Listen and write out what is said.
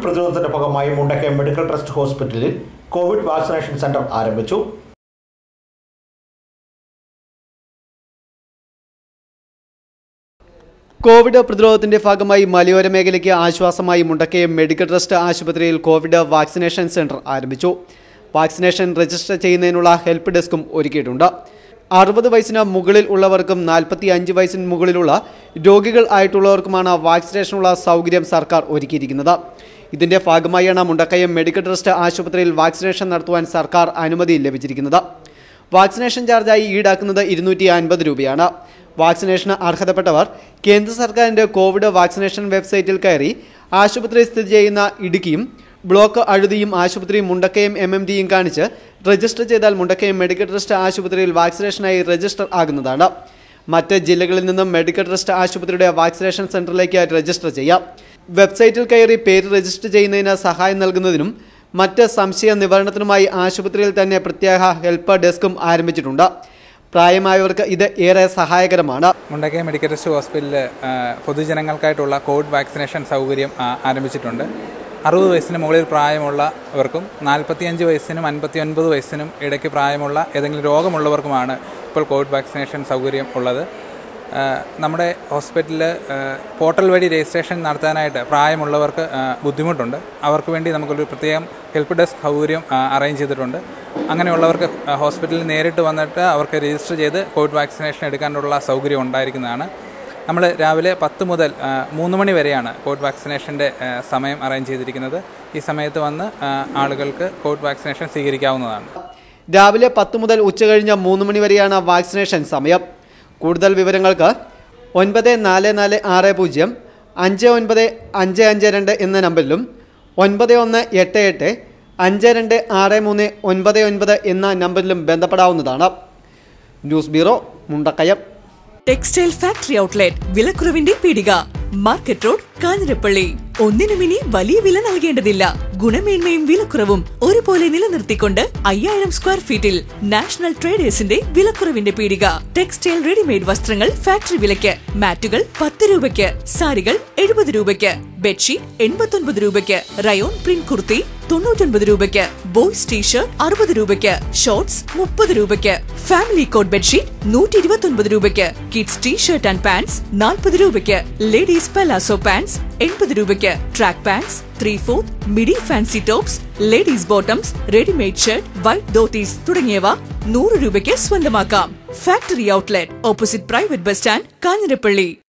Covid പ്രതിരോധത്തിന്റെ ഭാഗമായി Mundakkayam medical trust ഹോസ്പിറ്റലിൽ കോവിഡ് വാക്സിനേഷൻ സെന്റർ ആരംഭിച്ചു കോവിഡ് പ്രതിരോധത്തിന്റെ ഭാഗമായി മലയോര മേഖലയ്ക്ക് ആശ്വാസമായി മുണ്ടക്കയം മെഡിക്കൽ ട്രസ്റ്റ് ആശുപത്രിയിൽ കോവിഡ് വാക്സിനേഷൻ സെന്റർ ആരംഭിച്ചു വാക്സിനേഷൻ രജിസ്റ്റർ ചെയ്യുന്നതിനുള്ള ഹെൽപ്പ് ഡെസ്കും ഒരുക്കിയിട്ടുണ്ട് അറുപത് വയസ്സിന് മുകളിൽ ഉള്ളവർക്കും നാൽപ്പത്തി അഞ്ച് വയസ്സിന് മുകളിലുള്ള രോഗികൾ ആയിട്ടുള്ളവർക്കുമാണ് വാക്സിനേഷനുള്ള സൗകര്യം സർക്കാർ ഒരുക്കിയിരിക്കുന്നത് ഇതിന്റെ ഭാഗമായാണ് മുണ്ടക്കയം മെഡിക്കൽ ട്രസ്റ്റ് ആശുപത്രിയിൽ വാക്സിനേഷൻ നടത്തുവാൻ സർക്കാർ അനുമതി ലഭിച്ചിരിക്കുന്നത് വാക്സിനേഷൻ ചാർജായി ഈടാക്കുന്നത് ഇരുന്നൂറ്റി അൻപത് രൂപയാണ് വാക്സിനേഷന് അർഹതപ്പെട്ടവർ കേന്ദ്ര സർക്കാരിൻ്റെ കോവിഡ് വാക്സിനേഷൻ വെബ്സൈറ്റിൽ കയറി ആശുപത്രി സ്ഥിതി ചെയ്യുന്ന ഇടുക്കിയും ബ്ലോക്ക് അഴുതിയും ആശുപത്രിയും മുണ്ടക്കയം എം എം ഡിയും കാണിച്ച് രജിസ്റ്റർ ചെയ്താൽ മുണ്ടക്കയം മെഡിക്കൽ ട്രസ്റ്റ് ആശുപത്രിയിൽ വാക്സിനേഷനായി രജിസ്റ്റർ ആകുന്നതാണ് മറ്റ് ജില്ലകളിൽ നിന്നും മെഡിക്കൽ ട്രസ്റ്റ് ആശുപത്രിയുടെ വാക്സിനേഷൻ സെന്ററിലേക്ക് രജിസ്റ്റർ ചെയ്യാം വെബ്സൈറ്റിൽ കയറി പേര് രജിസ്റ്റർ ചെയ്യുന്നതിന് സഹായം നൽകുന്നതിനും മറ്റ് സംശയ നിവാരണത്തിനുമായി ആശുപത്രിയിൽ തന്നെ പ്രത്യേക ഹെൽപ്പ് ഡെസ്കും ആരംഭിച്ചിട്ടുണ്ട് പ്രായമായവർക്ക് ഇത് ഏറെ സഹായകരമാണ് മുണ്ടക്കയം മെഡിക്കൽ ട്രസ്റ്റ് ഹോസ്പിറ്റലിൽ പൊതുജനങ്ങൾക്കായിട്ടുള്ള കോവിഡ് വാക്സിനേഷൻ സൗകര്യം ആ, ആരംഭിച്ചിട്ടുണ്ട് അറുപത് വയസ്സിന് മുകളിൽ പ്രായമുള്ളവർക്കും നാൽപ്പത്തിയഞ്ച് വയസ്സിനും അൻപത്തി ഒൻപത് വയസ്സിനും ഇടയ്ക്ക് പ്രായമുള്ള ഏതെങ്കിലും രോഗമുള്ളവർക്കുമാണ് ഇപ്പോൾ കോവിഡ് വാക്സിനേഷൻ സൗകര്യം ഉള്ളത് ആ, നമ്മുടെ ഹോസ്പിറ്റലിൽ പോർട്ടൽ വഴി രജിസ്ട്രേഷൻ നടത്താനായിട്ട് പ്രായമുള്ളവർക്ക് ആ, ബുദ്ധിമുട്ടുണ്ട് അവർക്ക് വേണ്ടി നമുക്കൊരു പ്രത്യേകം ഹെൽപ്പ് ഡെസ്ക് സൗകര്യം അറേഞ്ച് ചെയ്തിട്ടുണ്ട് അങ്ങനെയുള്ളവർക്ക് ആ, ഹോസ്പിറ്റലിൽ നേരിട്ട് വന്നിട്ട് അവർക്ക് രജിസ്റ്റർ ചെയ്ത് കോവിഡ് വാക്സിനേഷൻ എടുക്കാനുള്ള സൗകര്യം ഉണ്ടായിരിക്കുന്നതാണ് നമ്മൾ രാവിലെ പത്ത് മുതൽ ആ, മൂന്ന് മണി വരെയാണ് കോവിഡ് വാക്സിനേഷൻ്റെ ആ, സമയം അറേഞ്ച് ചെയ്തിരിക്കുന്നത് ഈ സമയത്ത് വന്ന് ആ, ആളുകൾക്ക് കോവിഡ് വാക്സിനേഷൻ സ്വീകരിക്കാവുന്നതാണ് രാവിലെ പത്ത് മുതൽ ഉച്ചകഴിഞ്ഞ് മൂന്ന് മണി വരെയാണ് വാക്സിനേഷൻ സമയം കൂടുതൽ വിവരങ്ങൾക്ക് ഒൻപത് നാല് നാല് ആറ് പൂജ്യം അഞ്ച് ഒൻപത് അഞ്ച് അഞ്ച് രണ്ട് എന്ന നമ്പറിലും ഒൻപത് ഒന്ന് എട്ട് എട്ട് അഞ്ച് രണ്ട് ആറ് മൂന്ന് ഒൻപത് ഒൻപത് എന്ന നമ്പറിലും ബന്ധപ്പെടാവുന്നതാണ് news bureau Mundakkayam textile factory outlet വിലക്കുറവിന്റെ പീടിക മാർക്കറ്റ് റോഡ് കാഞ്ഞിരപ്പള്ളി ഒന്നിനും ഇനി വലിയ വില നൽകേണ്ടതില്ല ഗുണമേന്മയും വിലക്കുറവും ഒരുപോലെ നിലനിർത്തിക്കൊണ്ട് അയ്യായിരം സ്ക്വയർ ഫീറ്റിൽ നാഷണൽ ട്രേഡേഴ്സിന്റെ വിലക്കുറവിന്റെ പീടിക ടെക്സ്റ്റൈൽ റെഡിമെയ്ഡ് വസ്ത്രങ്ങൾ ഫാക്ടറി വിലയ്ക്ക് മാറ്റുകൾ പത്ത് രൂപയ്ക്ക് സാരികൾ എഴുപത് രൂപയ്ക്ക് ബെഡ്ഷീറ്റ് എൺപത്തൊൻപത് രൂപയ്ക്ക് റയോൺ പ്രിന്റ് കുർത്തി തൊണ്ണൂറ്റൊൻപത് രൂപയ്ക്ക് ബോയ്സ് ടീഷർട്ട് അറുപത് രൂപയ്ക്ക് ഷോർട്സ് മുപ്പത് രൂപയ്ക്ക് ഫാമിലി കോട്ട് ബെഡ്ഷീറ്റ് നൂറ്റി ഇരുപത്തൊൻപത് രൂപയ്ക്ക് കിഡ്സ് ടീഷർട്ട് ആൻഡ് പാൻസ് നാൽപ്പത് രൂപയ്ക്ക് ലേഡീസ് പലാസോ പാൻസ് എൺപത് രൂപയ്ക്ക് track pants three fourth midi fancy tops ladies bottoms readymade shirt white dhotis തുടങ്ങിയവ നൂറ് രൂപയ്ക്ക് സ്വന്തമാക്കാം factory outlet opposite private bus stand Kanjirappally